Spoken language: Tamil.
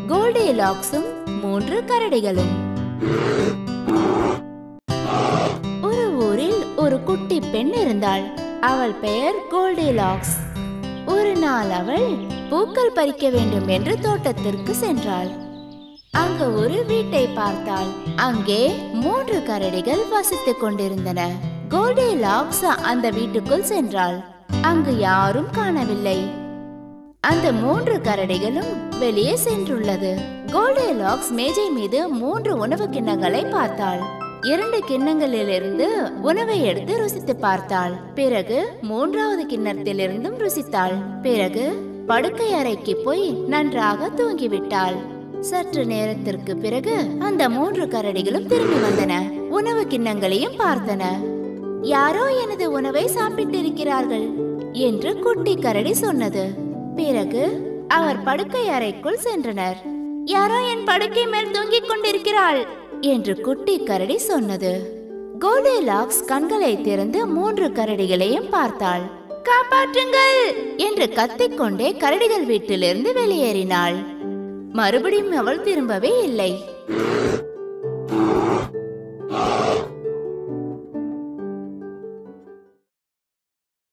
கோல்டி லாக்ஸும் மூன்று கரடிகளும் ஒரு ஊரில் ஒரு குட்டி பெண் இருந்தாள் அவள் பெயர் கோல்டி லாக்ஸ் ஒரு நாள் அவள் பூக்கள் பறிக்க வேண்டும் என்று தோட்டத்திற்கு சென்றாள் அங்கு ஒரு வீட்டை பார்த்தாள் அங்கே மூன்று கரடிகள் வசித்துக் கொண்டிருந்தன கோல்டி லாக்ஸ் அந்த வீட்டுக்குள் சென்றாள் அங்கு யாரும் காணவில்லை அந்த மூன்று கரடிகளும் வெளியே சென்றுள்ளது கோல்டி லாக்ஸ் மேஜை மீது மூன்று உணவு கிண்ணங்களை பார்த்தாள் இரண்டு கிண்ணங்களிலிருந்து உணவை எடுத்து ருசித்து பார்த்தாள் பிறகு மூன்றாவது கிண்ணத்திலிருந்தும் ருசித்தாள் பிறகு படுக்கை அறைக்கு போய் நன்றாக தூங்கிவிட்டாள் சற்று நேரத்திற்கு பிறகு அந்த மூன்று கரடிகளும் திரும்பி வந்தன உணவு கிண்ணங்களையும் பார்த்தன யாரோ எனது உணவை சாப்பிட்டிருக்கிறார்கள் என்று குட்டி கரடி சொன்னது பிறகு அவர் படுக்கை அறைக்குள் சென்றனர் யாரோ என் படுக்கை மேல் தூங்கிக் கொண்டிருக்கிறாள் என்று குட்டி கரடி சொன்னது கோல்டி லாக்ஸ் கண்களை திறந்து மூன்று கரடிகளையும் பார்த்தாள் காப்பாற்றுங்கள் என்று கத்திக்கொண்டே கரடிகள் வீட்டிலிருந்து வெளியேறினாள் மறுபடியும் அவள் திரும்பவே இல்லை